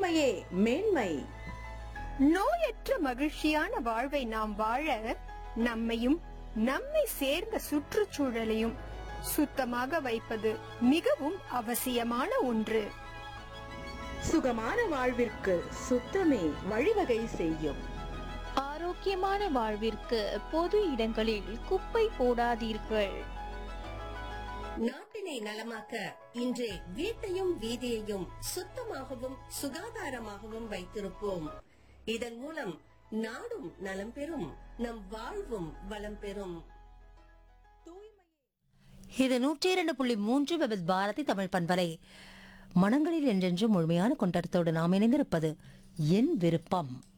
தூய்மையே மேன்மை நோயற்ற மகிழ்ச்சியான வாழ்வை நாம் வாழ நம்மையும் நம்மை சேர்ந்த சுற்றுச்சூழலையும் சுத்தமாக வைப்பது மிகவும் அவசியமான ஒன்று சுகமான வாழ்விற்கு சுத்தமே வழிவகை செய்யும் ஆரோக்கியமான வாழ்விற்கு பொது இடங்களில் குப்பை போடாதீர்கள் நாட்டினை நலமாக்க இன்றே வீட்டையும் வீதியையும் சுத்தமாகவும் சுகாதாரமாகவும் வைத்திருப்போம் இதன் மூலம் நாடும் நலம் பெறும் நம் வாழ்வும் வளம் பெறும் இது நூற்றி இரண்டு புள்ளி மூன்று விபத் பாரதி தமிழ் பண்பலை மனங்களில் என்றென்றும் முழுமையான கொண்டாட்டத்தோடு நாம் இணைந்திருப்பது என் விருப்பம்